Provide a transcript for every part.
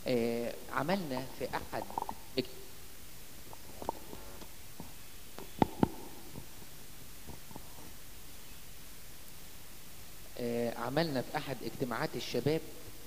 آه عملنا في احد اج- آه عملنا في احد اجتماعات الشباب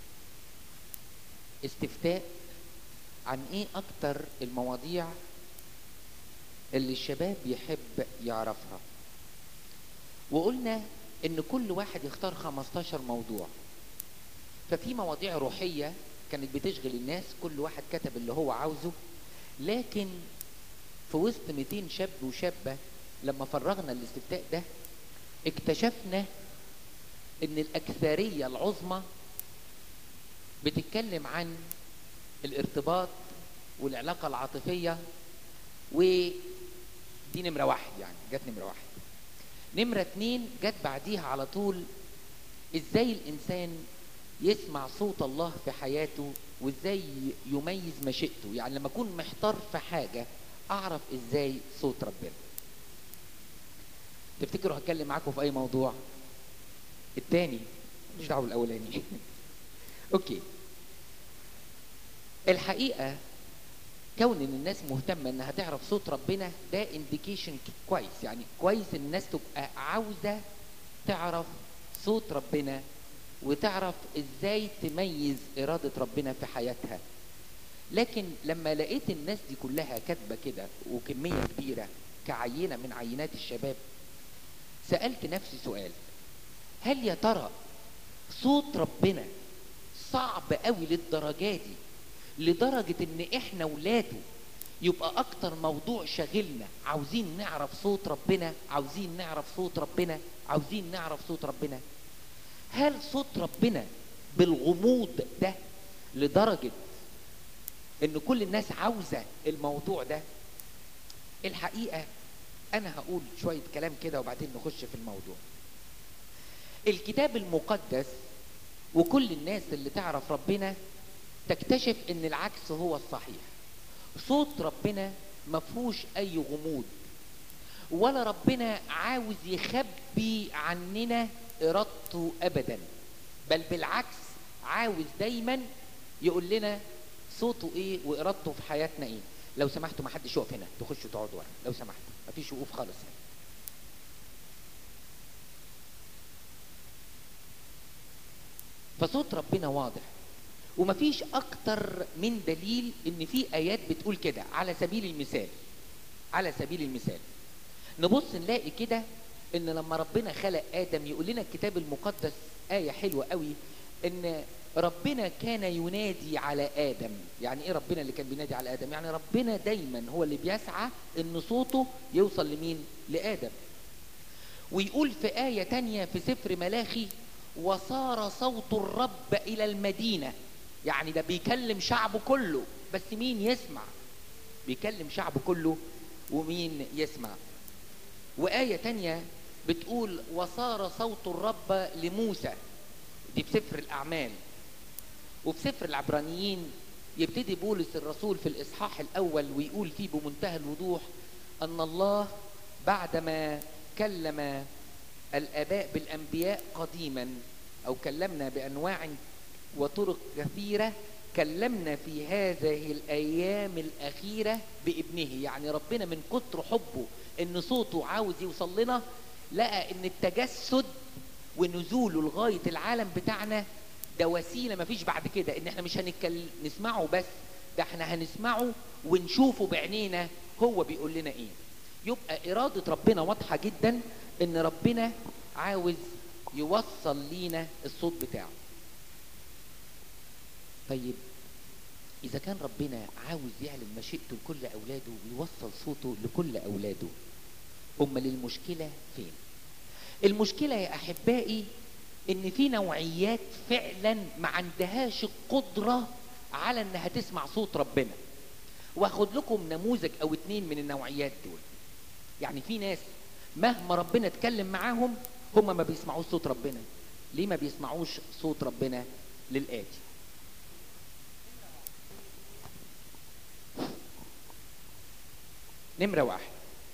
استفتاء عن ايه اكتر المواضيع اللي الشباب يحب يعرفها وقلنا ان كل واحد يختار 15 موضوع ففي مواضيع روحية كانت بتشغل الناس كل واحد كتب اللي هو عاوزه لكن في وسط 200 شاب وشابة لما فرغنا الاستفتاء ده اكتشفنا ان الاكثرية العظمى بتتكلم عن الارتباط والعلاقة العاطفية ودي نمرة واحد يعني جت نمرة واحد نمرة اتنين جت بعديها على طول ازاي الانسان يسمع صوت الله في حياته وازاي يميز مشيئته يعني لما اكون محتار في حاجة اعرف ازاي صوت ربنا تفتكروا هتكلم معاكم في اي موضوع التاني مش دعوه بالاولاني اوكي الحقيقه كون ان الناس مهتمه انها تعرف صوت ربنا ده انديكيشن كويس يعني كويس ان الناس تبقى عاوزه تعرف صوت ربنا وتعرف ازاي تميز اراده ربنا في حياتها لكن لما لقيت الناس دي كلها كاتبه كده وكميه كبيره كعينه من عينات الشباب سالت نفسي سؤال هل يا ترى صوت ربنا صعب قوي للدرجه دي لدرجه ان احنا ولاده يبقى اكتر موضوع شاغلنا عاوزين نعرف صوت ربنا عاوزين نعرف صوت ربنا عاوزين نعرف صوت ربنا هل صوت ربنا بالغموض ده لدرجه ان كل الناس عاوزه الموضوع ده الحقيقه انا هقول شويه كلام كده وبعدين نخش في الموضوع الكتاب المقدس وكل الناس اللي تعرف ربنا تكتشف ان العكس هو الصحيح صوت ربنا ما فيهوش اي غموض ولا ربنا عاوز يخبي عننا ارادته ابدا بل بالعكس عاوز دايما يقول لنا صوته ايه وارادته في حياتنا ايه لو سمحتوا ما حدش يقف هنا تخشوا تقعدوا ورا لو سمحتوا مفيش وقوف خالص هنا فصوت ربنا واضح ومفيش اكتر من دليل ان في ايات بتقول كده على سبيل المثال على سبيل المثال نبص نلاقي كده ان لما ربنا خلق ادم يقول لنا الكتاب المقدس ايه حلوه قوي ان ربنا كان ينادي على ادم يعني ايه ربنا اللي كان بينادي على ادم يعني ربنا دايما هو اللي بيسعى ان صوته يوصل لمين لادم ويقول في ايه تانية في سفر ملاخي وصار صوت الرب الى المدينه يعني ده بيكلم شعبه كله بس مين يسمع بيكلم شعبه كله ومين يسمع وآية تانية بتقول وصار صوت الرب لموسى دي في سفر الأعمال وفي سفر العبرانيين يبتدي بولس الرسول في الإصحاح الأول ويقول فيه بمنتهى الوضوح أن الله بعدما كلم الآباء بالأنبياء قديما أو كلمنا بأنواع وطرق كثيرة كلمنا في هذه الأيام الأخيرة بابنه يعني ربنا من كتر حبه إن صوته عاوز يوصل لنا لقى إن التجسد ونزوله لغاية العالم بتاعنا ده وسيلة مفيش بعد كده إن إحنا مش هنتكلم نسمعه بس ده إحنا هنسمعه ونشوفه بعينينا هو بيقول لنا إيه يبقى إرادة ربنا واضحة جدا إن ربنا عاوز يوصل لينا الصوت بتاعه طيب إذا كان ربنا عاوز يعلن مشيئته لكل أولاده ويوصل صوته لكل أولاده أمال المشكلة فين؟ المشكلة يا أحبائي إن في نوعيات فعلا ما عندهاش القدرة على إنها تسمع صوت ربنا. وآخد لكم نموذج أو اتنين من النوعيات دول. يعني في ناس مهما ربنا اتكلم معاهم هم ما بيسمعوش صوت ربنا. ليه ما بيسمعوش صوت ربنا؟ للآتي. نمرة واحد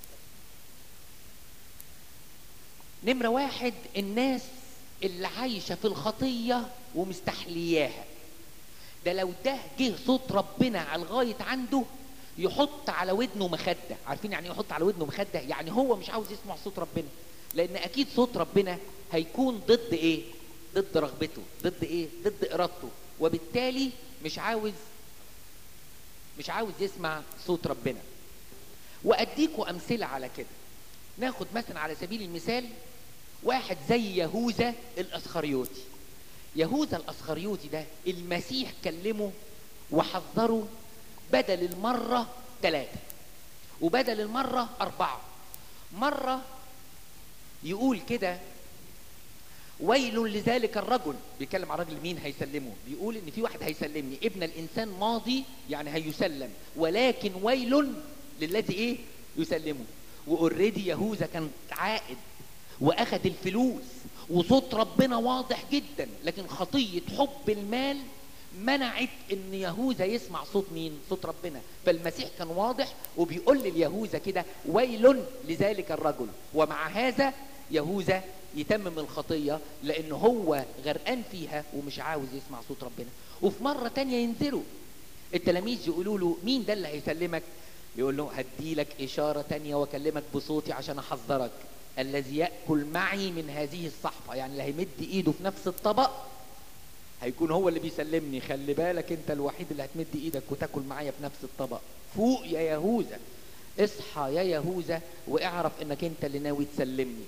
نمرة واحد الناس اللي عايشة في الخطية ومستحلياها ده لو ده جه صوت ربنا على لغايه عنده يحط على ودنه مخده عارفين يعني ايه يحط على ودنه مخده يعني هو مش عاوز يسمع صوت ربنا لان اكيد صوت ربنا هيكون ضد ايه ضد رغبته ضد ايه ضد ارادته وبالتالي مش عاوز مش عاوز يسمع صوت ربنا واديكوا امثله على كده ناخد مثلا على سبيل المثال واحد زي يهوذا الاسخريوطي يهوذا الاسخريوطي ده المسيح كلمه وحذره بدل المره ثلاثه وبدل المره اربعه مره يقول كده ويل لذلك الرجل بيتكلم عن راجل مين هيسلمه بيقول ان في واحد هيسلمني ابن الانسان ماضي يعني هيسلم ولكن ويل للذي ايه يسلمه واوريدي يهوذا كان عائد واخد الفلوس وصوت ربنا واضح جدا لكن خطيه حب المال منعت ان يهوذا يسمع صوت مين صوت ربنا فالمسيح كان واضح وبيقول لليهوذا كده ويل لذلك الرجل ومع هذا يهوذا يتمم الخطيه لان هو غرقان فيها ومش عاوز يسمع صوت ربنا وفي مره تانية ينزلوا التلاميذ يقولوا له مين ده اللي هيسلمك يقول له هديلك اشاره تانية واكلمك بصوتي عشان احذرك الذي ياكل معي من هذه الصحفه يعني اللي هيمد ايده في نفس الطبق هيكون هو اللي بيسلمني خلي بالك انت الوحيد اللي هتمد ايدك وتاكل معايا في نفس الطبق فوق يا يهوذا اصحى يا يهوذا واعرف انك انت اللي ناوي تسلمني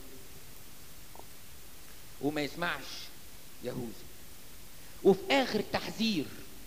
وما يسمعش يهوذا وفي اخر تحذير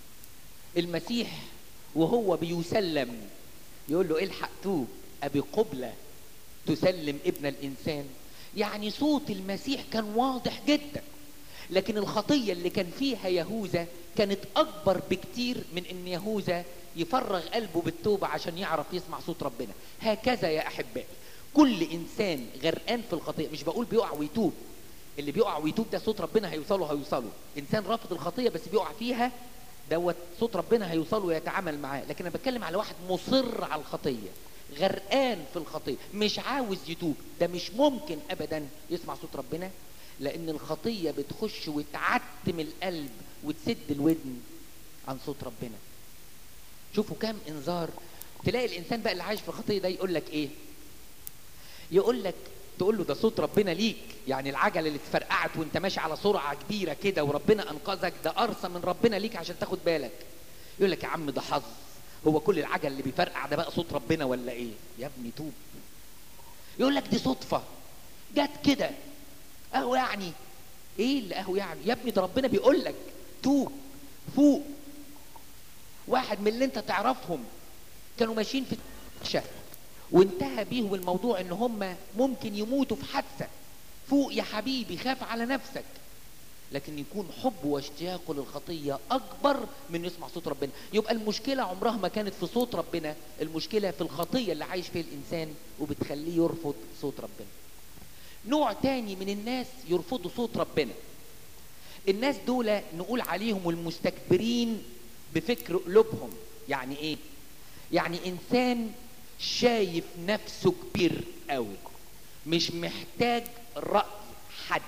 المسيح وهو بيسلم يقول له الحق توب ابي قبله تسلم ابن الانسان يعني صوت المسيح كان واضح جدا لكن الخطيه اللي كان فيها يهوذا كانت اكبر بكتير من ان يهوذا يفرغ قلبه بالتوبه عشان يعرف يسمع صوت ربنا هكذا يا احبائي كل انسان غرقان في الخطيه مش بقول بيقع ويتوب اللي بيقع ويتوب ده صوت ربنا هيوصله هيوصله انسان رافض الخطيه بس بيقع فيها دوت صوت ربنا هيوصله ويتعامل معاه لكن انا بتكلم على واحد مصر على الخطيه غرقان في الخطيه مش عاوز يتوب ده مش ممكن ابدا يسمع صوت ربنا لان الخطيه بتخش وتعتم القلب وتسد الودن عن صوت ربنا شوفوا كام انذار تلاقي الانسان بقى اللي عايش في الخطيه ده يقول لك ايه يقول لك تقول له ده صوت ربنا ليك يعني العجله اللي اتفرقعت وانت ماشي على سرعه كبيره كده وربنا انقذك ده ارثى من ربنا ليك عشان تاخد بالك يقول لك يا عم ده حظ هو كل العجل اللي بيفرقع ده بقى صوت ربنا ولا ايه يا ابني توب يقول لك دي صدفه جت كده اهو يعني ايه اللي اهو يعني يا ابني ده ربنا بيقول لك توب فوق واحد من اللي انت تعرفهم كانوا ماشيين في الشهر وانتهى بيهم الموضوع ان هم ممكن يموتوا في حادثه فوق يا حبيبي خاف على نفسك لكن يكون حب واشتياقه للخطيه اكبر من يسمع صوت ربنا يبقى المشكله عمرها ما كانت في صوت ربنا المشكله في الخطيه اللي عايش فيها الانسان وبتخليه يرفض صوت ربنا نوع تاني من الناس يرفضوا صوت ربنا الناس دول نقول عليهم المستكبرين بفكر قلوبهم يعني ايه يعني انسان شايف نفسه كبير قوي مش محتاج رأي حد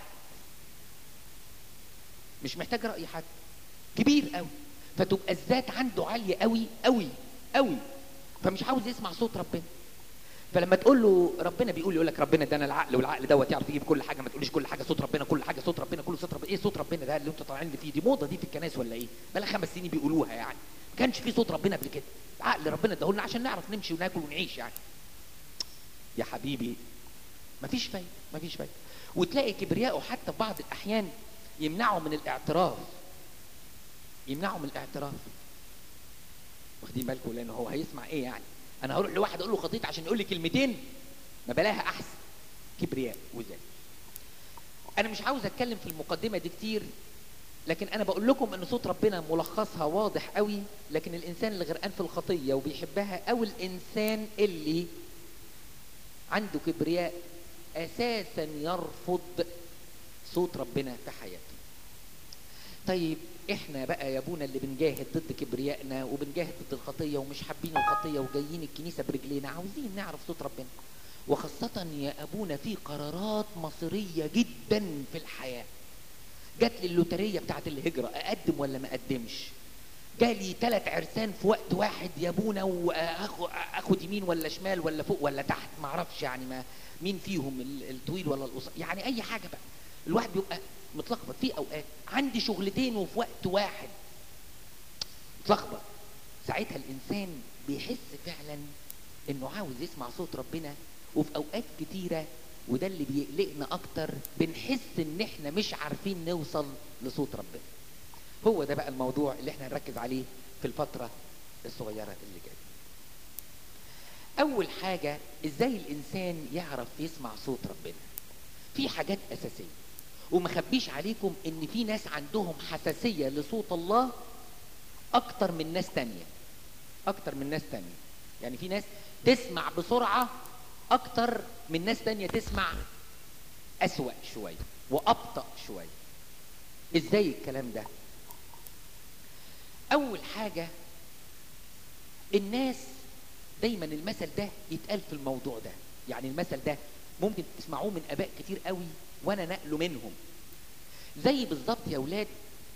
مش محتاج رأي حد كبير قوي فتبقى الذات عنده عالية قوي قوي قوي فمش عاوز يسمع صوت ربنا فلما تقول له ربنا بيقول يقول لك ربنا ده انا العقل والعقل دوت يعرف يجيب كل حاجه ما تقوليش كل حاجه صوت ربنا كل حاجه صوت ربنا كل صوت ربنا ايه صوت ربنا ده اللي انتوا طالعين لي فيه دي موضه دي في الكنائس ولا ايه بقى خمس سنين بيقولوها يعني ما كانش في صوت ربنا قبل كده عقل ربنا اداهولنا عشان نعرف نمشي وناكل ونعيش يعني يا حبيبي مفيش فايده مفيش فايده وتلاقي كبرياءه حتى في بعض الاحيان يمنعه من الاعتراف يمنعه من الاعتراف واخدين بالكم لان هو هيسمع ايه يعني انا هروح لواحد اقول له خطيت عشان يقول لي كلمتين ما بلاها احسن كبرياء وذل انا مش عاوز اتكلم في المقدمه دي كتير لكن انا بقول لكم ان صوت ربنا ملخصها واضح قوي لكن الانسان اللي غرقان في الخطيه وبيحبها او الانسان اللي عنده كبرياء اساسا يرفض صوت ربنا في حياته طيب احنا بقى يا ابونا اللي بنجاهد ضد كبريائنا وبنجاهد ضد الخطيه ومش حابين الخطيه وجايين الكنيسه برجلينا عاوزين نعرف صوت ربنا وخاصه يا ابونا في قرارات مصيريه جدا في الحياه جات لي اللوتريه بتاعت الهجره اقدم ولا ما اقدمش جالي ثلاث عرسان في وقت واحد يا ابونا واخد يمين ولا شمال ولا فوق ولا تحت ما اعرفش يعني ما مين فيهم ال- الطويل ولا القصير يعني اي حاجه بقى الواحد بيبقى متلخبط في اوقات عندي شغلتين وفي وقت واحد متلخبط ساعتها الانسان بيحس فعلا انه عاوز يسمع صوت ربنا وفي اوقات كتيره وده اللي بيقلقنا اكتر بنحس ان احنا مش عارفين نوصل لصوت ربنا هو ده بقى الموضوع اللي احنا هنركز عليه في الفتره الصغيره اللي جايه اول حاجه ازاي الانسان يعرف يسمع صوت ربنا في حاجات اساسيه ومخبيش عليكم ان في ناس عندهم حساسيه لصوت الله اكتر من ناس تانية اكتر من ناس تانية يعني في ناس تسمع بسرعه اكتر من ناس تانية تسمع اسوأ شويه وابطأ شويه ازاي الكلام ده اول حاجه الناس دايما المثل ده يتقال في الموضوع ده يعني المثل ده ممكن تسمعوه من اباء كتير قوي وانا نقله منهم زي بالظبط يا اولاد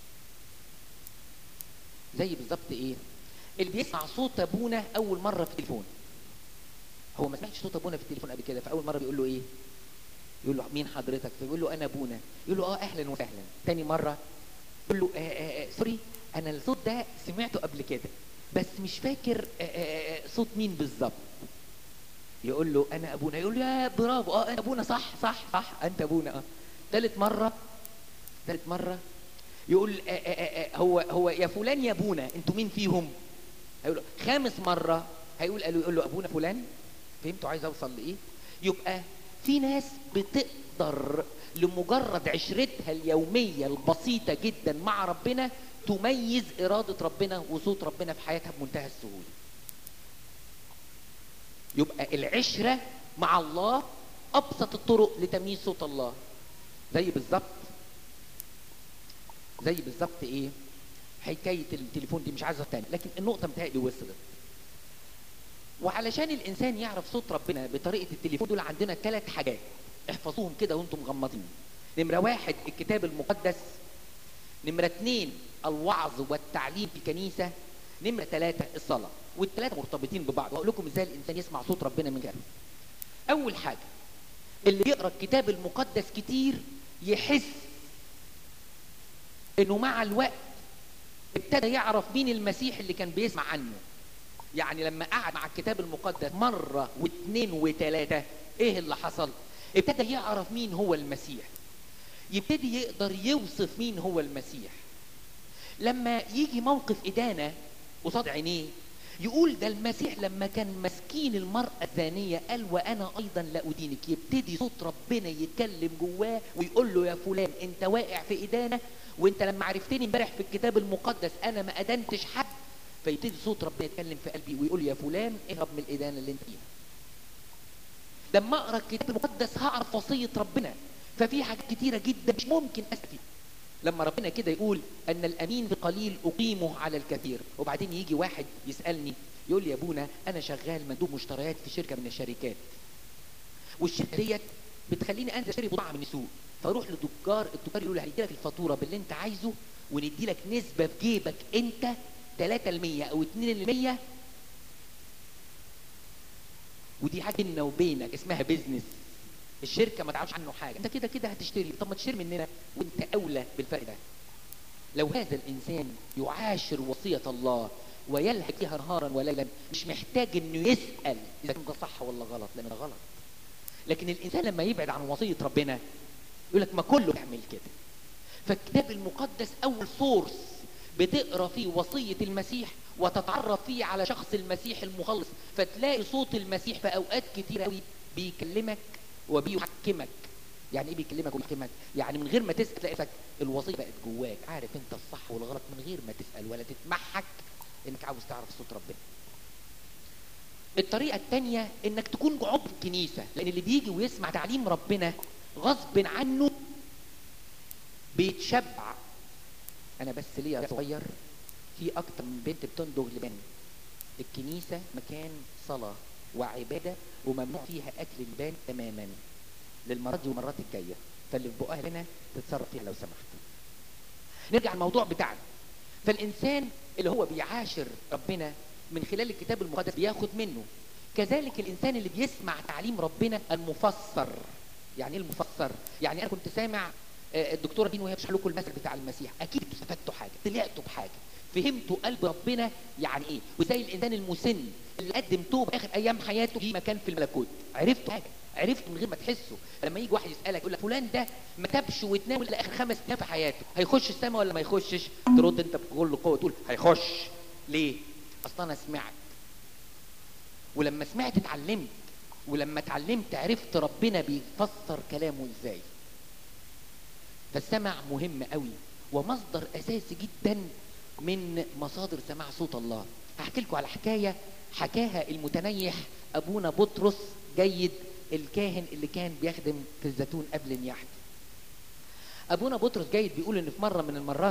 زي بالظبط ايه اللي بيسمع صوت ابونا اول مره في التليفون هو ما سمعش صوت ابونا في التليفون قبل كده فاول مره بيقول له ايه يقول له مين حضرتك فيقول له انا ابونا يقول له اه اهلا وسهلا تاني مره يقول له آه آه آه سوري انا الصوت ده سمعته قبل كده بس مش فاكر آه آه آه صوت مين بالظبط يقول له انا ابونا يقول له يا برافو اه انا ابونا صح صح صح انت ابونا اه ثالث مره ثالث مره يقول آه آه آه آه هو هو يا فلان يا ابونا انتوا مين فيهم هيقول له خامس مره هيقول قالوا يقول له ابونا فلان فهمتوا عايز اوصل لايه يبقى في ناس بتقدر لمجرد عشرتها اليوميه البسيطه جدا مع ربنا تميز اراده ربنا وصوت ربنا في حياتها بمنتهى السهوله يبقى العشره مع الله ابسط الطرق لتمييز صوت الله زي بالظبط زي بالظبط ايه حكايه التليفون دي مش عايزه تاني لكن النقطه متهيألي وصلت وعلشان الانسان يعرف صوت ربنا بطريقه التليفون دول عندنا ثلاث حاجات احفظوهم كده وانتم مغمضين نمره واحد الكتاب المقدس نمره اثنين الوعظ والتعليم في الكنيسه نمره ثلاثه الصلاه والثلاثه مرتبطين ببعض واقول لكم ازاي الانسان يسمع صوت ربنا من غيره اول حاجه اللي بيقرا الكتاب المقدس كتير يحس انه مع الوقت ابتدى يعرف مين المسيح اللي كان بيسمع عنه يعني لما قعد مع الكتاب المقدس مرة واثنين وثلاثة ايه اللي حصل ابتدى يعرف مين هو المسيح يبتدي يقدر يوصف مين هو المسيح لما يجي موقف إدانة قصاد عينيه يقول ده المسيح لما كان مسكين المرأة الزانية قال وأنا أيضا لا أدينك يبتدي صوت ربنا يتكلم جواه ويقول له يا فلان أنت واقع في إدانة وأنت لما عرفتني امبارح في الكتاب المقدس أنا ما أدنتش حد فيبتدي صوت ربنا يتكلم في قلبي ويقول يا فلان اهرب من الإدانة اللي أنت فيها لما أقرأ الكتاب المقدس هعرف وصية ربنا ففي حاجات كتيرة جدا مش ممكن أستفيد لما ربنا كده يقول ان الامين بقليل اقيمه على الكثير وبعدين يجي واحد يسالني يقول لي يا ابونا انا شغال مندوب مشتريات في شركه من الشركات والشركه ديت بتخليني انزل اشتري بضاعه من السوق فاروح للتجار التجار يقول لي هندي لك الفاتوره باللي انت عايزه وندي لك نسبه في جيبك انت 3% او 2% ودي حاجه بيننا وبينك اسمها بيزنس الشركه ما تعرفش عنه حاجه انت كده كده هتشتري طب ما تشتري مننا وانت اولى بالفرق ده لو هذا الانسان يعاشر وصيه الله ويلهج فيها نهارا وليلا مش محتاج انه يسال اذا كان ده صح ولا غلط لان ده غلط لكن الانسان لما يبعد عن وصيه ربنا يقول لك ما كله بيعمل كده فالكتاب المقدس اول سورس بتقرا فيه وصيه المسيح وتتعرف فيه على شخص المسيح المخلص فتلاقي صوت المسيح في اوقات كتير قوي بيكلمك وبيحكمك يعني ايه بيكلمك ويحكمك يعني من غير ما تسال تلاقي نفسك الوصيه بقت جواك عارف انت الصح والغلط من غير ما تسال ولا تتمحك انك عاوز تعرف صوت ربنا الطريقه الثانيه انك تكون عضو الكنيسه لان اللي بيجي ويسمع تعليم ربنا غصب عنه بيتشبع انا بس ليا صغير في اكتر من بنت بتندغ لبن الكنيسه مكان صلاه وعباده وممنوع فيها اكل البان تماما للمرات دي والمرات الجايه فاللي في بقها هنا تتصرف فيها لو سمحت نرجع الموضوع بتاعنا فالانسان اللي هو بيعاشر ربنا من خلال الكتاب المقدس بياخد منه كذلك الانسان اللي بيسمع تعليم ربنا المفسر يعني ايه المفسر يعني انا كنت سامع آه، الدكتوره دين وهي بتشرح لكم المثل بتاع المسيح اكيد استفدتوا حاجه طلعتوا بحاجه فهمتوا قلب ربنا يعني ايه وزي الانسان المسن اللي قدم توبه اخر ايام حياته في مكان في الملكوت عرفتوا حاجه عرفتوا من غير ما تحسوا لما يجي واحد يسالك يقول لك فلان ده ما تابش وتناول لاخر خمس ايام في حياته هيخش السماء ولا ما يخشش ترد انت بكل قوه تقول هيخش ليه اصلا انا سمعت ولما سمعت اتعلمت ولما اتعلمت عرفت ربنا بيفسر كلامه ازاي فالسمع مهم قوي ومصدر اساسي جدا من مصادر سماع صوت الله هحكي لكم على حكايه حكاها المتنيح ابونا بطرس جيد الكاهن اللي كان بيخدم في الزيتون قبل النياحه ابونا بطرس جيد بيقول ان في مره من المرات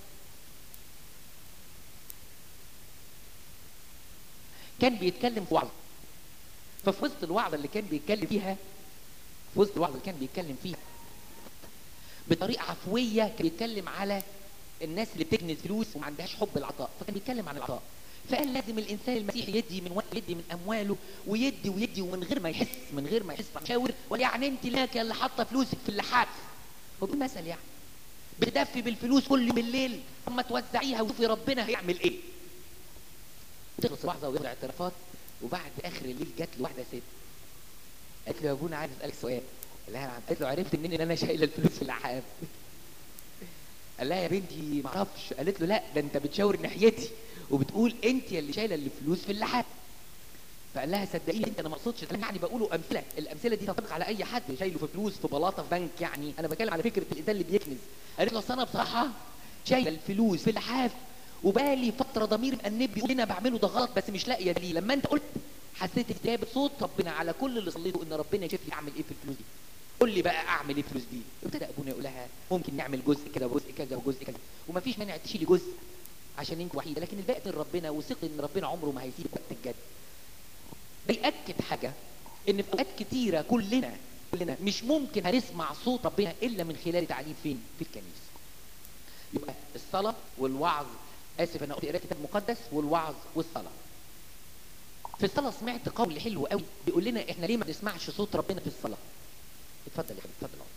كان بيتكلم في وعظه ففي وسط الوعظه اللي كان بيتكلم فيها في وسط الوعظه اللي كان بيتكلم فيها بطريقه عفويه كان بيتكلم على الناس اللي بتكنز فلوس وما عندهاش حب العطاء فكان بيتكلم عن العطاء فقال لازم الانسان المسيحي يدي من وقت يدي من امواله ويدي ويدي ومن غير ما يحس من غير ما يحس مشاور ولا يعني انت لك اللي حاطه فلوسك في اللحاف هو ده مثل يعني بتدفي بالفلوس كل يوم بالليل اما توزعيها وشوفي ربنا هيعمل ايه تخلص الوعظه وياخد اعترافات وبعد اخر الليل جات له واحده ست قالت له يا ابونا عايز اسالك سؤال قال لها قالت له عرفت منين ان انا شايله الفلوس في اللحاف قال لها يا بنتي ما اعرفش قالت له لا ده انت بتشاور ناحيتي وبتقول انت اللي شايله الفلوس في اللحاف فقال لها صدقيني انت انا ما اقصدش ده يعني بقوله امثله الامثله دي تنطبق على اي حد شايله في فلوس في بلاطه في بنك يعني انا بتكلم على فكره الانسان اللي بيكنز قالت له اصل انا بصراحه شايله الفلوس في اللحاف وبقالي فتره ضميري مأنب بيقول لي انا بعمله ده غلط بس مش لاقيه دليل لما انت قلت حسيت استجابه صوت ربنا على كل اللي صليته ان ربنا يشوف لي اعمل ايه في الفلوس دي قول لي بقى اعمل ايه في الفلوس دي ابتدى ابونا يقول لها ممكن نعمل جزء كده وجزء كذا وجزء كذا ومفيش مانع تشيلي جزء عشان انت وحيده لكن الباقي من ربنا وثق ان ربنا عمره ما هيسيبك وقت الجد بيأكد حاجه ان في اوقات كتيره كلنا كلنا مش ممكن هنسمع صوت ربنا الا من خلال تعليم فين في الكنيسه يبقى الصلاه والوعظ اسف انا قلت قراءه الكتاب المقدس والوعظ والصلاه في الصلاه سمعت قول حلو قوي بيقول لنا احنا ليه ما بنسمعش صوت ربنا في الصلاه اتفضل يا حبيبي اتفضل اقعد.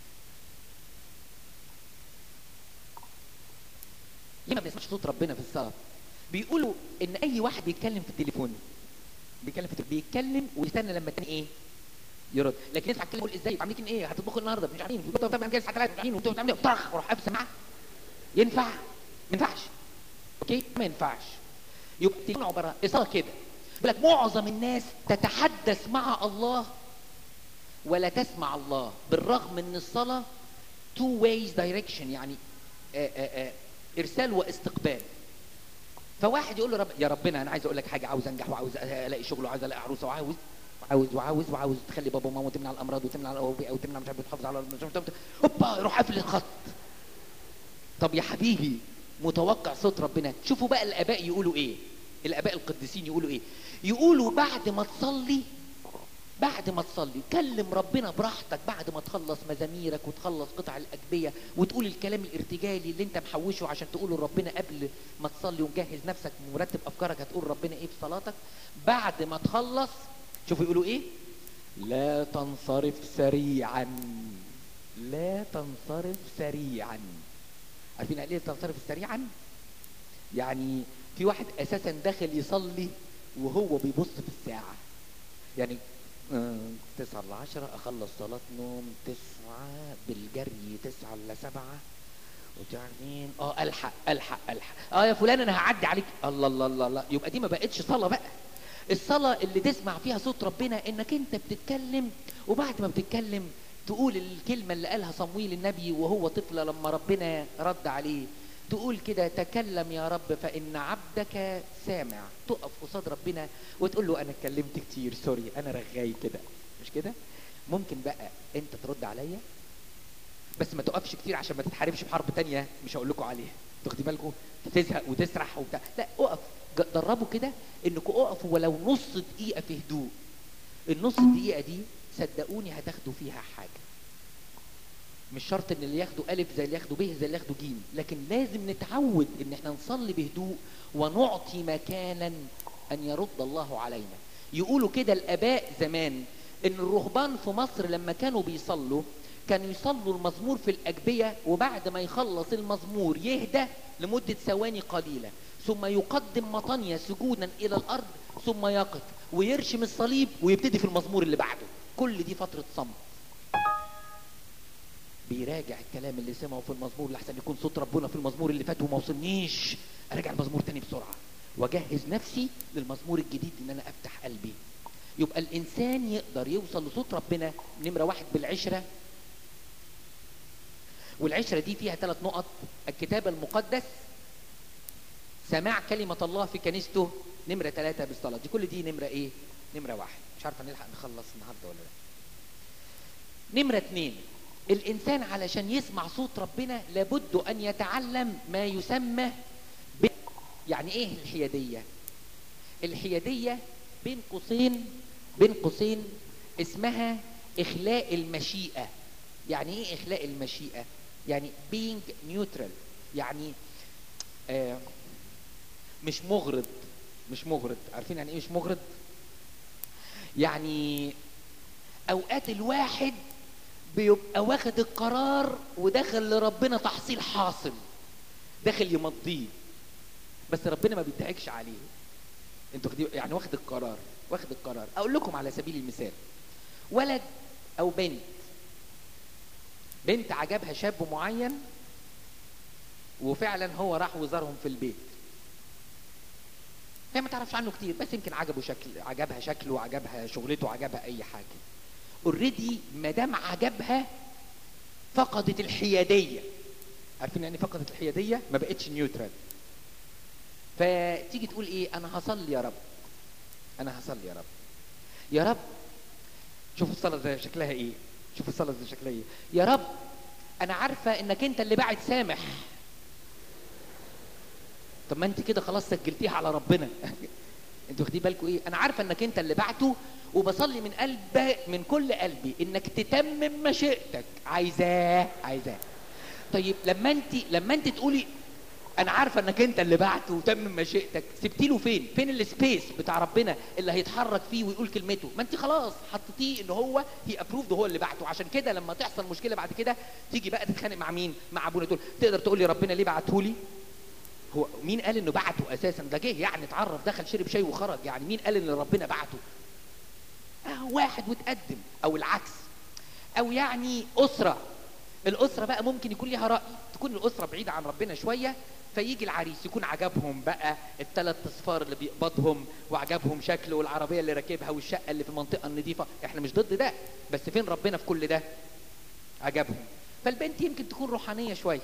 ليه ما بنسمعش صوت ربنا في الصلاه بيقولوا ان اي واحد بيتكلم في التليفون بيتكلم في التليفون بيتكلم ويستنى لما التاني ايه يرد لكن ينفع تقول ازاي عاملين ايه هتطبخوا النهارده مش عارفين وتقعد تعمل كده الساعه 3 مش عارفين وتقعد تعمل ايه طرخ وراح قافل سماعه ينفع ما ينفعش اوكي ما ينفعش يبقى التليفون عباره الصلاه كده يقول لك معظم الناس تتحدث مع الله ولا تسمع الله بالرغم ان الصلاه تو ways direction يعني آآ آآ ارسال واستقبال فواحد يقول له رب يا ربنا انا عايز اقول لك حاجه عاوز انجح وعاوز الاقي شغل وعاوز الاقي عروسه وعاوز وعاوز وعاوز وعاوز تخلي بابا وماما تمنع الامراض وتمنع الاوبئه وتمنع مش عارف تحافظ على مش عارف هوبا يروح قافل الخط طب يا حبيبي متوقع صوت ربنا شوفوا بقى الاباء يقولوا ايه الاباء القديسين يقولوا ايه يقولوا بعد ما تصلي بعد ما تصلي كلم ربنا براحتك بعد ما تخلص مزاميرك وتخلص قطع الاجبيه وتقول الكلام الارتجالي اللي انت محوشه عشان تقوله لربنا قبل ما تصلي ومجهز نفسك مرتب افكارك هتقول ربنا ايه في صلاتك بعد ما تخلص شوفوا يقولوا ايه لا تنصرف سريعا لا تنصرف سريعا عارفين يعني ايه تنصرف سريعا يعني في واحد اساسا داخل يصلي وهو بيبص في الساعه يعني آه، تسعة إلا عشرة أخلص صلاة نوم تسعة بالجري تسعة إلا سبعة وتعرفين اه الحق الحق الحق اه يا فلان انا هعدي عليك الله الله الله الله يبقى دي ما بقتش صلاه بقى الصلاه اللي تسمع فيها صوت ربنا انك انت بتتكلم وبعد ما بتتكلم تقول الكلمه اللي قالها صمويل النبي وهو طفل لما ربنا رد عليه تقول كده تكلم يا رب فان عبدك سامع تقف قصاد ربنا وتقول له انا اتكلمت كتير سوري انا رغاي كده مش كده ممكن بقى انت ترد عليا بس ما تقفش كتير عشان ما تتحاربش بحرب تانية مش هقول لكم عليها تاخدي بالكم تزهق وتسرح وبتاع لا اقف ج- دربوا كده انكم اقفوا ولو نص دقيقه في هدوء النص دقيقه دي صدقوني هتاخدوا فيها حاجه مش شرط ان اللي ياخدوا الف زي اللي ياخدوا ب زي اللي ياخدوا ج لكن لازم نتعود ان احنا نصلي بهدوء ونعطي مكانا ان يرد الله علينا يقولوا كده الاباء زمان ان الرهبان في مصر لما كانوا بيصلوا كانوا يصلوا المزمور في الاجبيه وبعد ما يخلص المزمور يهدى لمده ثواني قليله ثم يقدم مطانية سجودا الى الارض ثم يقف ويرشم الصليب ويبتدي في المزمور اللي بعده كل دي فتره صمت بيراجع الكلام اللي سمعه في المزمور لحسن يكون صوت ربنا في المزمور اللي فات وما وصلنيش اراجع المزمور تاني بسرعه واجهز نفسي للمزمور الجديد ان انا افتح قلبي يبقى الانسان يقدر يوصل لصوت ربنا نمره واحد بالعشره والعشره دي فيها ثلاث نقط الكتاب المقدس سماع كلمه الله في كنيسته نمره ثلاثه بالصلاه دي كل دي نمره ايه نمره واحد مش عارفه نلحق نخلص النهارده ولا لا نمره اثنين الانسان علشان يسمع صوت ربنا لابد ان يتعلم ما يسمى ب... يعني ايه الحياديه الحياديه بين قوسين بين قوسين اسمها اخلاء المشيئه يعني ايه اخلاء المشيئه يعني being neutral يعني آه مش مغرض مش مغرض عارفين يعني ايه مش مغرض يعني اوقات الواحد بيبقى واخد القرار وداخل لربنا تحصيل حاصل داخل يمضيه بس ربنا ما بيضحكش عليه انتوا يعني واخد القرار واخد القرار اقول لكم على سبيل المثال ولد او بنت بنت عجبها شاب معين وفعلا هو راح وزارهم في البيت هي ما تعرفش عنه كتير بس يمكن عجبه شكل عجبها شكله عجبها شغلته عجبها اي حاجه اوريدي ما دام عجبها فقدت الحياديه عارفين يعني فقدت الحياديه ما بقتش نيوترال فتيجي تقول ايه انا هصلي يا رب انا هصلي يا رب يا رب شوفوا الصلاه زي شكلها ايه شوفوا الصلاه زي شكلها ايه يا رب انا عارفه انك انت اللي بعد سامح طب ما انت كده خلاص سجلتيها على ربنا انتوا واخدين بالكم ايه انا عارفه انك انت اللي بعته وبصلي من قلب من كل قلبي انك تتمم مشيئتك عايزاه عايزاه طيب لما انت لما انت تقولي انا عارفه انك انت اللي بعته وتمم مشيئتك سبتي له فين فين السبيس بتاع ربنا اللي هيتحرك فيه ويقول كلمته ما انت خلاص حطيتيه ان هو هي ابروفد هو اللي بعته عشان كده لما تحصل مشكله بعد كده تيجي بقى تتخانق مع مين مع ابونا تقول تقدر تقول لي ربنا ليه بعته لي هو مين قال انه بعته اساسا ده جه يعني اتعرف دخل شرب شاي وخرج يعني مين قال ان ربنا بعته اه واحد وتقدم او العكس او يعني اسره الاسره بقى ممكن يكون ليها راي تكون الاسره بعيده عن ربنا شويه فيجي العريس يكون عجبهم بقى الثلاث اصفار اللي بيقبضهم وعجبهم شكله والعربيه اللي راكبها والشقه اللي في المنطقه النظيفه احنا مش ضد ده بس فين ربنا في كل ده عجبهم فالبنت يمكن تكون روحانيه شويه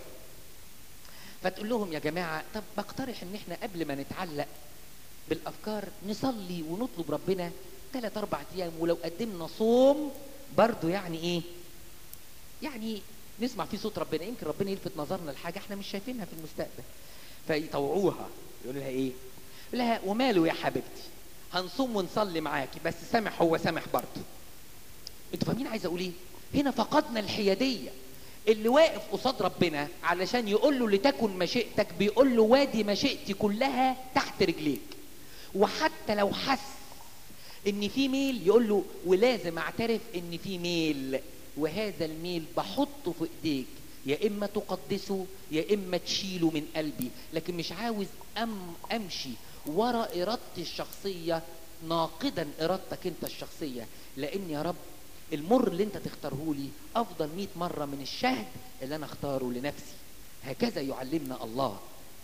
فتقول لهم يا جماعه طب بقترح ان احنا قبل ما نتعلق بالافكار نصلي ونطلب ربنا ثلاث اربع ايام ولو قدمنا صوم برضه يعني ايه يعني نسمع فيه صوت ربنا يمكن ربنا يلفت نظرنا لحاجه احنا مش شايفينها في المستقبل فيطوعوها يقول لها ايه يقول لها وماله يا حبيبتي هنصوم ونصلي معاكي بس سامح هو سامح برضه انتوا فاهمين عايز اقول ايه هنا فقدنا الحياديه اللي واقف قصاد ربنا علشان يقول له لتكن مشيئتك بيقول له وادي مشيئتي كلها تحت رجليك وحتى لو حس ان في ميل يقول له ولازم اعترف ان في ميل وهذا الميل بحطه في ايديك يا اما تقدسه يا اما تشيله من قلبي لكن مش عاوز أم امشي ورا ارادتي الشخصيه ناقدا ارادتك انت الشخصيه لان يا رب المر اللي انت تختاره لي افضل 100 مره من الشهد اللي انا اختاره لنفسي هكذا يعلمنا الله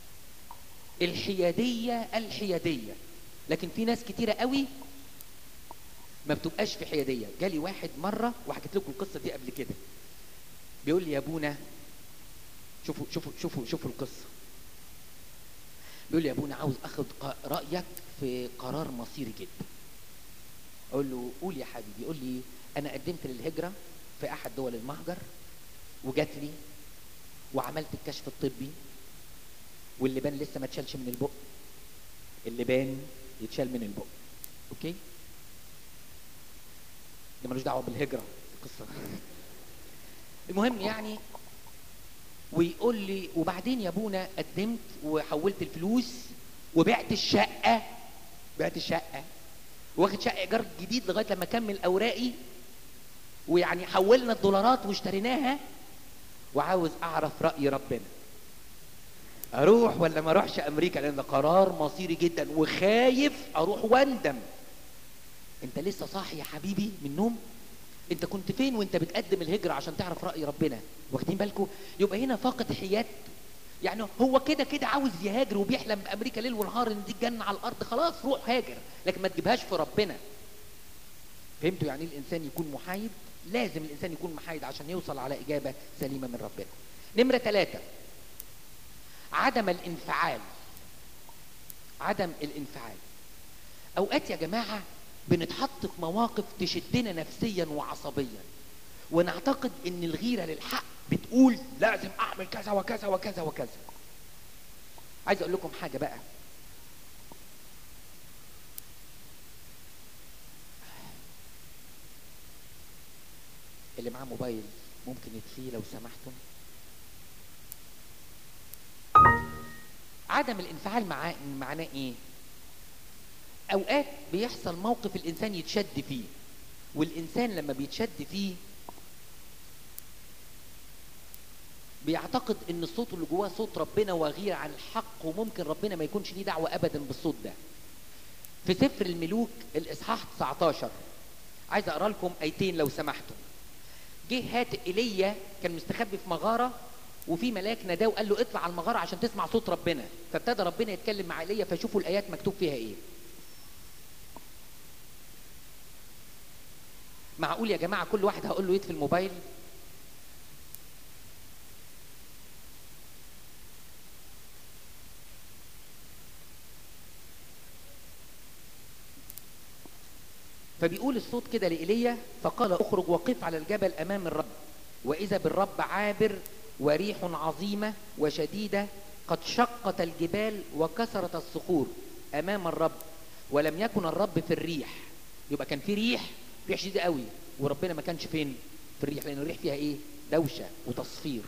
الحياديه الحياديه لكن في ناس كتيره قوي ما بتبقاش في حياديه جالي واحد مره وحكيت لكم القصه دي قبل كده بيقول لي يا ابونا شوفوا شوفوا شوفوا شوفوا القصه بيقول لي يا ابونا عاوز اخد رايك في قرار مصيري جدا اقول له قول يا حبيبي يقول لي انا قدمت للهجره في احد دول المهجر وجات لي وعملت الكشف الطبي واللبان لسه ما اتشالش من البق اللبان يتشال من البق اوكي ده ملوش دعوه بالهجره القصه المهم يعني ويقول لي وبعدين يا ابونا قدمت وحولت الفلوس وبعت الشقه بعت الشقه واخد شقه ايجار جديد لغايه لما اكمل اوراقي ويعني حولنا الدولارات واشتريناها وعاوز اعرف راي ربنا اروح ولا ما اروحش امريكا لان ده قرار مصيري جدا وخايف اروح واندم انت لسه صاحي يا حبيبي من النوم انت كنت فين وانت بتقدم الهجرة عشان تعرف رأي ربنا واخدين بالكم يبقى هنا فاقد حياد يعني هو كده كده عاوز يهاجر وبيحلم بامريكا ليل ونهار ان دي الجنه على الارض خلاص روح هاجر لكن ما تجيبهاش في ربنا فهمتوا يعني ايه الانسان يكون محايد لازم الانسان يكون محايد عشان يوصل على اجابه سليمه من ربنا نمره ثلاثة عدم الانفعال عدم الانفعال اوقات يا جماعه بنتحط في مواقف تشدنا نفسيا وعصبيا ونعتقد ان الغيره للحق بتقول لازم اعمل كذا وكذا وكذا وكذا عايز اقول لكم حاجه بقى اللي معاه موبايل ممكن يطفيه لو سمحتم عدم الانفعال مع معناه ايه اوقات بيحصل موقف الانسان يتشد فيه والانسان لما بيتشد فيه بيعتقد ان الصوت اللي جواه صوت ربنا وغير عن الحق وممكن ربنا ما يكونش ليه دعوه ابدا بالصوت ده في سفر الملوك الاصحاح 19 عايز اقرا لكم ايتين لو سمحتم جه هات ايليا كان مستخبي في مغاره وفي ملاك ناداه وقال له اطلع على المغاره عشان تسمع صوت ربنا فابتدى ربنا يتكلم مع ايليا فشوفوا الايات مكتوب فيها ايه معقول يا جماعه كل واحد هقول له يطفي الموبايل فبيقول الصوت كده لإيليا فقال اخرج وقف على الجبل امام الرب واذا بالرب عابر وريح عظيمه وشديده قد شقت الجبال وكسرت الصخور امام الرب ولم يكن الرب في الريح يبقى كان في ريح ريح شديده قوي وربنا ما كانش فين في الريح لان الريح فيها ايه دوشه وتصفير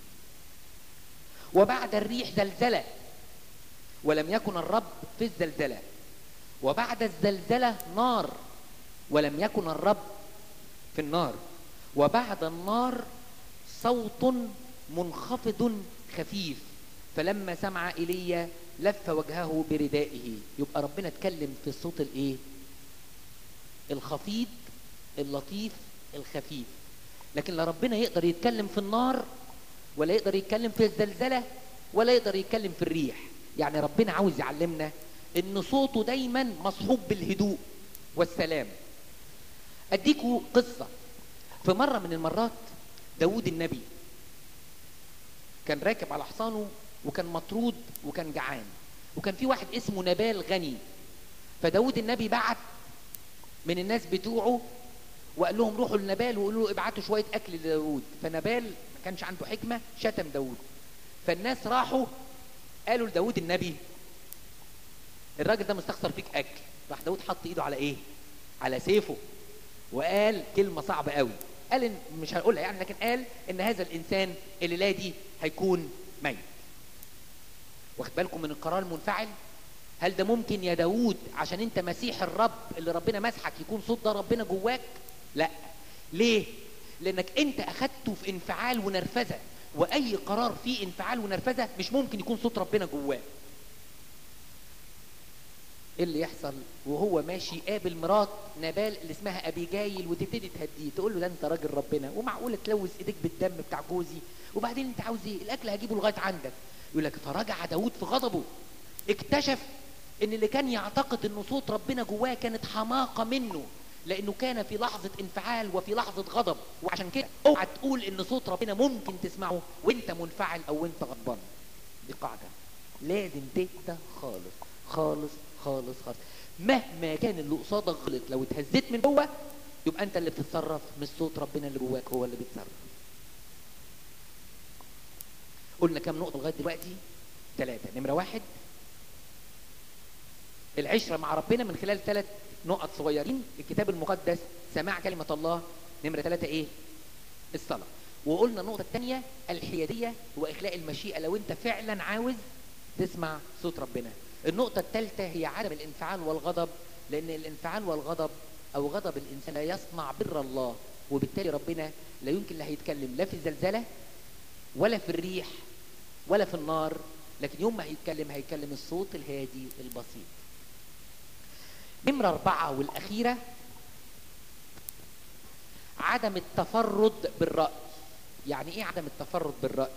وبعد الريح زلزله ولم يكن الرب في الزلزله وبعد الزلزله نار ولم يكن الرب في النار وبعد النار صوت منخفض خفيف فلما سمع ايليا لف وجهه بردائه يبقى ربنا اتكلم في الصوت الايه الخفيض اللطيف الخفيف لكن لا ربنا يقدر يتكلم في النار ولا يقدر يتكلم في الزلزله ولا يقدر يتكلم في الريح يعني ربنا عاوز يعلمنا ان صوته دايما مصحوب بالهدوء والسلام اديكوا قصه في مره من المرات داود النبي كان راكب على حصانه وكان مطرود وكان جعان وكان في واحد اسمه نبال غني فداود النبي بعت من الناس بتوعه وقال لهم روحوا لنبال وقولوا له ابعتوا شويه اكل لداود فنبال ما كانش عنده حكمه شتم داود فالناس راحوا قالوا لداود النبي الراجل ده مستخسر فيك اكل راح داود حط ايده على ايه على سيفه وقال كلمه صعبه قوي قال إن مش هقولها يعني لكن قال ان هذا الانسان الليله دي هيكون ميت واخد بالكم من القرار المنفعل هل ده ممكن يا داوود عشان انت مسيح الرب اللي ربنا مسحك يكون صوت ده ربنا جواك لا ليه لانك انت اخدته في انفعال ونرفزه واي قرار فيه انفعال ونرفزه مش ممكن يكون صوت ربنا جواه ايه اللي يحصل وهو ماشي يقابل مرات نبال اللي اسمها ابيجايل وتبتدي تهديه تقول له ده انت راجل ربنا ومعقوله تلوث ايديك بالدم بتاع جوزي وبعدين انت عاوز ايه الاكل هجيبه لغايه عندك يقول لك فرجع داود في غضبه اكتشف ان اللي كان يعتقد ان صوت ربنا جواه كانت حماقه منه لانه كان في لحظه انفعال وفي لحظه غضب وعشان كده اوعى تقول ان صوت ربنا ممكن تسمعه وانت منفعل او انت غضبان دي قاعده لازم تهدى خالص خالص خالص خالص مهما كان اللي قصادك غلط لو اتهزيت من جوه يبقى انت اللي بتتصرف مش صوت ربنا اللي جواك هو اللي بيتصرف قلنا كام نقطه لغايه دلوقتي ثلاثه نمره واحد العشره مع ربنا من خلال ثلاث نقط صغيرين الكتاب المقدس سماع كلمه الله نمره ثلاثه ايه الصلاه وقلنا النقطه الثانيه الحياديه واخلاء المشيئه لو انت فعلا عاوز تسمع صوت ربنا النقطه الثالثه هي عدم الانفعال والغضب لان الانفعال والغضب او غضب الانسان لا يصنع بر الله وبالتالي ربنا لا يمكن لا هيتكلم لا في الزلزله ولا في الريح ولا في النار لكن يوم ما هيتكلم هيتكلم الصوت الهادي البسيط نمرة أربعة والأخيرة عدم التفرد بالرأي يعني إيه عدم التفرد بالرأي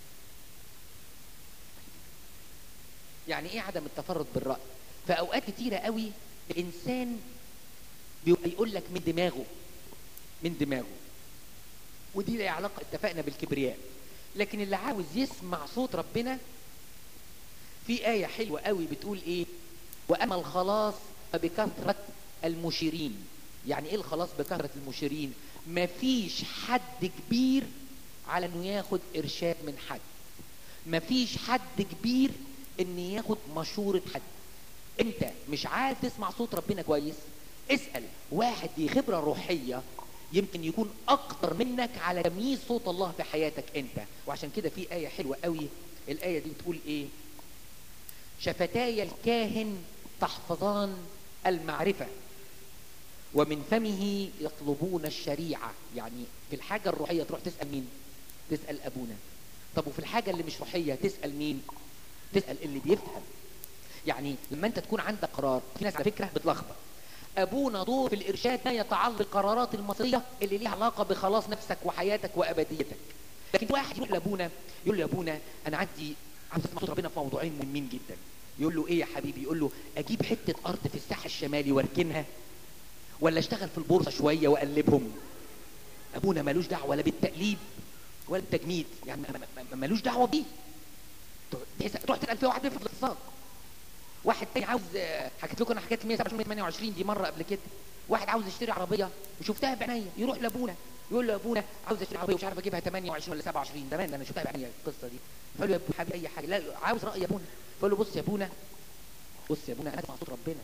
يعني إيه عدم التفرد بالرأي في أوقات كتيرة قوي الإنسان بيبقى يقول لك من دماغه من دماغه ودي لها علاقة اتفقنا بالكبرياء لكن اللي عاوز يسمع صوت ربنا في آية حلوة قوي بتقول إيه وأما الخلاص فبكثرة المشيرين يعني إيه الخلاص بكثرة المشيرين مفيش حد كبير على إنه ياخد إرشاد من حد مفيش حد كبير إن ياخد مشورة حد أنت مش عارف تسمع صوت ربنا كويس اسأل واحد دي خبرة روحية يمكن يكون اكتر منك على تمييز صوت الله في حياتك انت وعشان كده في ايه حلوه قوي الايه دي بتقول ايه شفتاي الكاهن تحفظان المعرفه ومن فمه يطلبون الشريعه يعني في الحاجه الروحيه تروح تسال مين تسال ابونا طب وفي الحاجه اللي مش روحيه تسال مين تسال اللي بيفهم يعني لما انت تكون عندك قرار في ناس على فكره بتلخبط ابونا دور في الارشاد ما يتعلق بالقرارات المصيريه اللي ليها علاقه بخلاص نفسك وحياتك وابديتك لكن واحد يروح لابونا يقول له يا ابونا انا عندي عاوز اسمع صوت ربنا في موضوعين مهمين جدا يقول له ايه يا حبيبي يقول له اجيب حته ارض في الساحل الشمالي واركنها ولا اشتغل في البورصه شويه واقلبهم ابونا ملوش دعوه لا بالتقليب ولا بالتجميد يعني ملوش دعوه بيه تروح تسال في واحد بيفهم الاقتصاد واحد تاني عاوز حكيت لكم انا حكايه 127 128 دي مره قبل كده واحد عاوز يشتري عربيه وشفتها بعينيا يروح لابونا يقول له يا ابونا عاوز اشتري عربيه مش عارف اجيبها 28 ولا 27 زمان انا شفتها بعينيا القصه دي فقال له يا ابو حبيبي اي حاجه لا عاوز راي يا ابونا فقال له بص يا ابونا بص يا ابونا انا اسمع صوت ربنا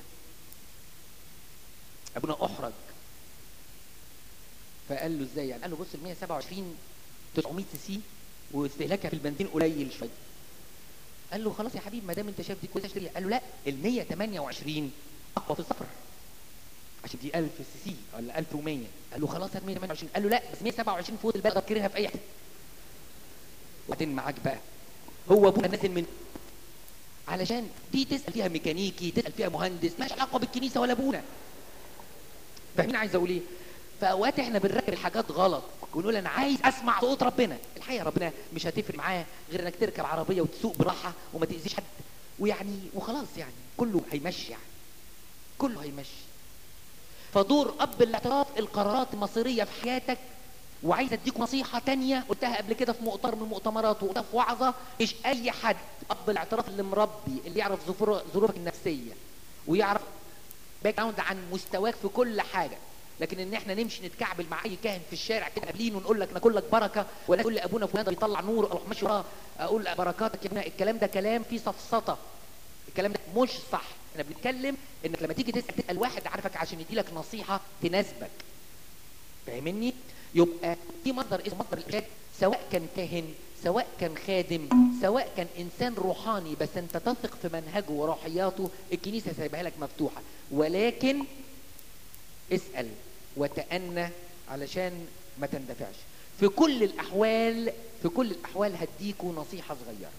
ابونا احرج فقال له ازاي يعني قال له بص ال 127 900 سي سي واستهلاكها في البنزين قليل شويه قال له خلاص يا حبيبي ما دام انت شايف دي كويسه اشتريها قال له لا ال 128 اقوى في السفر عشان دي 1000 سي سي ولا 1100 قال له خلاص هات 128 قال له لا بس 127 فوق البلد اذكرها في اي حته وبعدين معاك بقى هو ابونا نازل من علشان دي تسال فيها ميكانيكي تسال فيها مهندس مالهاش علاقه بالكنيسه ولا ابونا فاهمين عايز اقول ايه فاوقات احنا بنركب الحاجات غلط ونقول انا عايز اسمع صوت ربنا الحقيقه ربنا مش هتفرق معاه غير انك تركب عربيه وتسوق براحه وما تاذيش حد ويعني وخلاص يعني كله هيمشي يعني كله هيمشي فدور اب الاعتراف القرارات المصيريه في حياتك وعايز اديك نصيحه تانية قلتها قبل كده في مؤتمر من المؤتمرات وقلتها في وعظه مش اي حد اب الاعتراف اللي مربي اللي يعرف ظروفك النفسيه ويعرف باك جراوند عن مستواك في كل حاجه لكن ان احنا نمشي نتكعبل مع اي كاهن في الشارع كده قابلين ونقول لك ناكل لك بركه ولا تقول لي ابونا فلان ده بيطلع نور اروح ماشي وراه اقول بركاتك يا ابونا الكلام ده كلام فيه سفسطه الكلام ده مش صح احنا بنتكلم انك لما تيجي تسال تسال واحد عارفك عشان يدي لك نصيحه تناسبك فاهمني يبقى في مصدر اسمه مصدر الارشاد سواء كان كاهن سواء كان خادم سواء كان انسان روحاني بس انت تثق في منهجه وروحياته الكنيسه سايبها لك مفتوحه ولكن اسال وتأنى علشان ما تندفعش في كل الأحوال في كل الأحوال هديكوا نصيحة صغيرة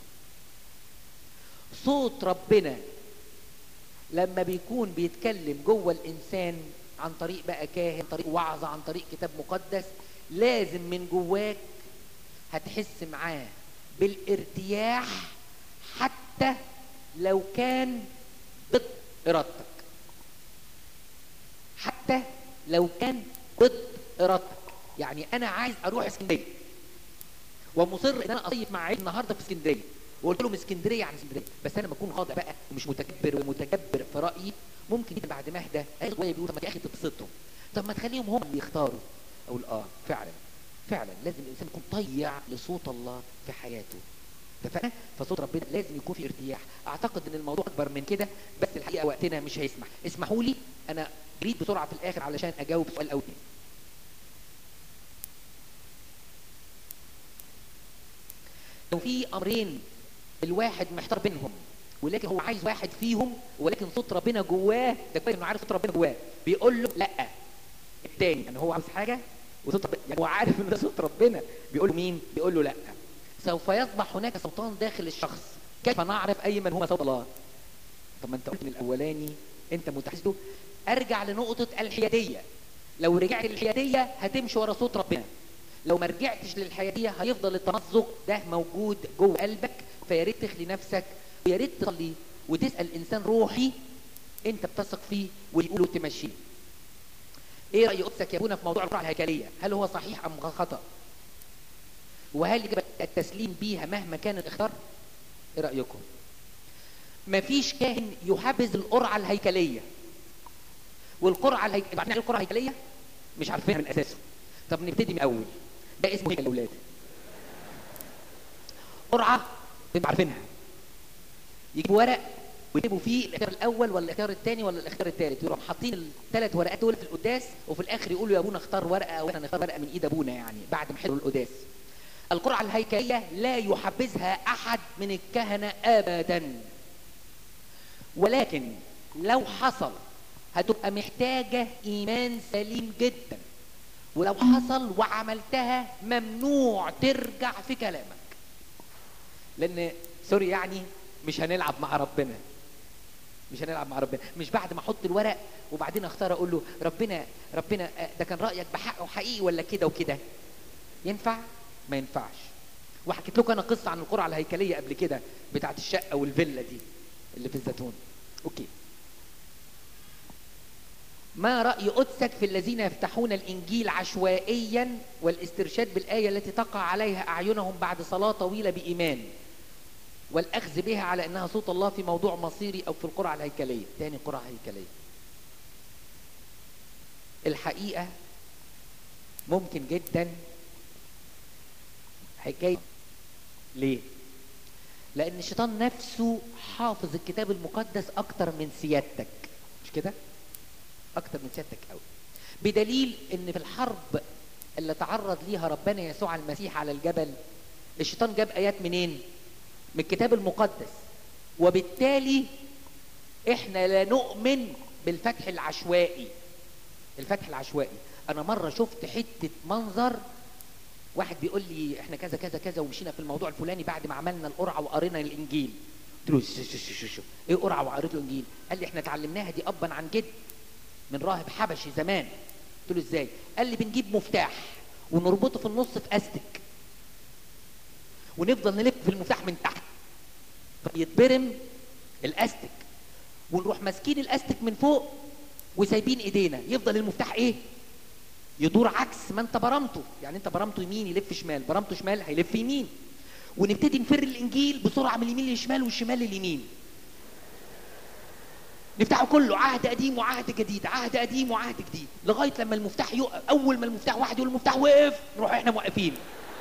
صوت ربنا لما بيكون بيتكلم جوه الإنسان عن طريق بقى كاهن طريق وعظة عن طريق كتاب مقدس لازم من جواك هتحس معاه بالارتياح حتى لو كان ضد إرادتك حتى لو كان ضد ارادتك يعني انا عايز اروح اسكندريه ومصر ان انا اصيف مع عيلتي النهارده في اسكندريه وقلت لهم اسكندريه يعني اسكندريه بس انا بكون خاضع بقى ومش متكبر ومتكبر في رايي ممكن جدا بعد ما اهدى الاقي جوايا بيقول طب يا اخي تبسطهم طب ما تخليهم هم اللي يختاروا اقول اه فعلا فعلا لازم الانسان يكون طيع لصوت الله في حياته اتفقنا فصوت ربنا لازم يكون في ارتياح اعتقد ان الموضوع اكبر من كده بس الحقيقه وقتنا مش هيسمح اسمحوا لي انا جريت بسرعه في الاخر علشان اجاوب سؤال او اتنين لو في امرين الواحد محتار بينهم ولكن هو عايز واحد فيهم ولكن صوت ربنا جواه ده كويس انه عارف صوت ربنا جواه بيقول له لا التاني يعني هو عاوز حاجه وصوت ربنا يعني هو عارف ان ده صوت ربنا بيقول له مين بيقول له لا سوف يصبح هناك صوتان داخل الشخص كيف نعرف اي من هما صوت الله طب ما انت قلت من الاولاني انت متحسده ارجع لنقطه الحياديه لو رجعت للحياديه هتمشي ورا صوت ربنا لو ما رجعتش للحياديه هيفضل التمزق ده موجود جوه قلبك فيا ريت تخلي نفسك ويا ريت تصلي وتسال انسان روحي انت بتثق فيه ويقولوا تمشيه ايه راي قدسك يا ابونا في موضوع القرعه الهيكليه هل هو صحيح ام خطا وهل يجب التسليم بيها مهما كان الاختيار ايه رايكم مفيش كاهن يحبذ القرعه الهيكليه والقرعه الهيكليه عارفين القرعه الهيكليه مش عارفينها من اساسه طب نبتدي من اول ده اسمه هيكل الاولاد قرعه انتوا عارفينها يجيبوا ورق ويكتبوا فيه الاختيار الاول ولا الاختيار الثاني ولا الاختيار الثالث يروحوا حاطين الثلاث ورقات دول في القداس وفي الاخر يقولوا يا ابونا اختار ورقه او احنا نختار ورقه من ايد ابونا يعني بعد ما حلوا القداس القرعه الهيكليه لا يحبذها احد من الكهنه ابدا ولكن لو حصل هتبقى محتاجه ايمان سليم جدا ولو حصل وعملتها ممنوع ترجع في كلامك لان سوري يعني مش هنلعب مع ربنا مش هنلعب مع ربنا مش بعد ما احط الورق وبعدين اختار اقول له ربنا ربنا ده كان رايك بحقه حقيقي ولا كده وكده ينفع ما ينفعش وحكيت لكم انا قصه عن القرعه الهيكليه قبل كده بتاعت الشقه والفيلا دي اللي في الزيتون اوكي ما رأي قدسك في الذين يفتحون الإنجيل عشوائيا والاسترشاد بالآية التي تقع عليها أعينهم بعد صلاة طويلة بإيمان والأخذ بها على أنها صوت الله في موضوع مصيري أو في القرعة الهيكلية تاني قرعة هيكلية الحقيقة ممكن جدا حكاية ليه؟ لأن الشيطان نفسه حافظ الكتاب المقدس أكتر من سيادتك مش كده؟ اكتر من سيادتك قوي بدليل ان في الحرب اللي تعرض ليها ربنا يسوع المسيح على الجبل الشيطان جاب ايات منين من الكتاب المقدس وبالتالي احنا لا نؤمن بالفتح العشوائي الفتح العشوائي انا مره شفت حته منظر واحد بيقول لي احنا كذا كذا كذا ومشينا في الموضوع الفلاني بعد ما عملنا القرعه وقرينا الانجيل قلت له شو شو شو شو ايه قرعه وقريت الانجيل قال لي احنا اتعلمناها دي ابا عن جد من راهب حبشي زمان قلت له ازاي قال لي بنجيب مفتاح ونربطه في النص في استك ونفضل نلف في المفتاح من تحت فيتبرم الاستك ونروح ماسكين الاستك من فوق وسايبين ايدينا يفضل المفتاح ايه يدور عكس ما انت برمته يعني انت برمته يمين يلف شمال برمته شمال هيلف يمين ونبتدي نفر الانجيل بسرعه من اليمين للشمال والشمال لليمين نفتحه كله عهد قديم وعهد جديد عهد قديم وعهد جديد لغايه لما المفتاح يقف اول ما المفتاح واحد يقول المفتاح وقف نروح احنا موقفين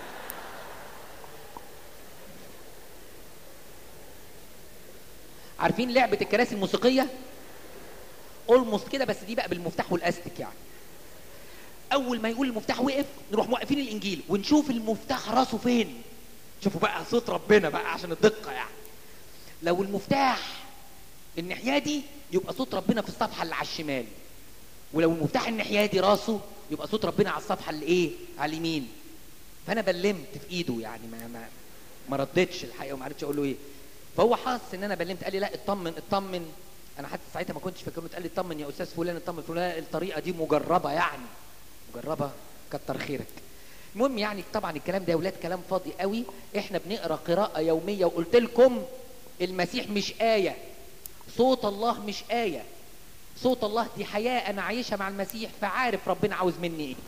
عارفين لعبه الكراسي الموسيقيه اولموست كده بس دي بقى بالمفتاح والاستك يعني اول ما يقول المفتاح وقف نروح موقفين الانجيل ونشوف المفتاح راسه فين شوفوا بقى صوت ربنا بقى عشان الدقه يعني لو المفتاح الناحيه دي يبقى صوت ربنا في الصفحه اللي على الشمال ولو المفتاح الناحيه دي راسه يبقى صوت ربنا على الصفحه اللي ايه على اليمين فانا بلمت في ايده يعني ما ما ما ردتش الحقيقه وما عرفتش اقول له ايه فهو حاسس ان انا بلمت قال لي لا اطمن اطمن انا حتى ساعتها ما كنتش فاكر قال لي اطمن يا استاذ فلان اطمن فلان الطريقه دي مجربه يعني مجربه كتر خيرك المهم يعني طبعا الكلام ده يا ولاد كلام فاضي قوي احنا بنقرا قراءه يوميه وقلت لكم المسيح مش ايه صوت الله مش آية صوت الله دي حياة أنا عايشها مع المسيح فعارف ربنا عاوز مني إيه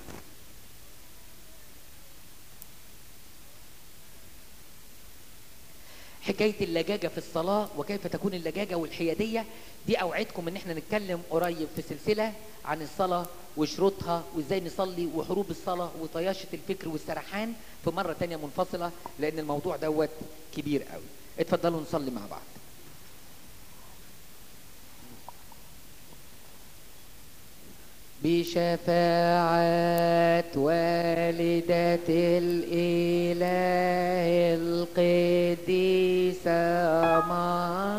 حكاية اللجاجة في الصلاة وكيف تكون اللجاجة والحيادية دي أوعدكم إن إحنا نتكلم قريب في سلسلة عن الصلاة وشروطها وإزاي نصلي وحروب الصلاة وطياشة الفكر والسرحان في مرة تانية منفصلة لأن الموضوع دوت كبير قوي اتفضلوا نصلي مع بعض بشفاعة والدة الإله القديسة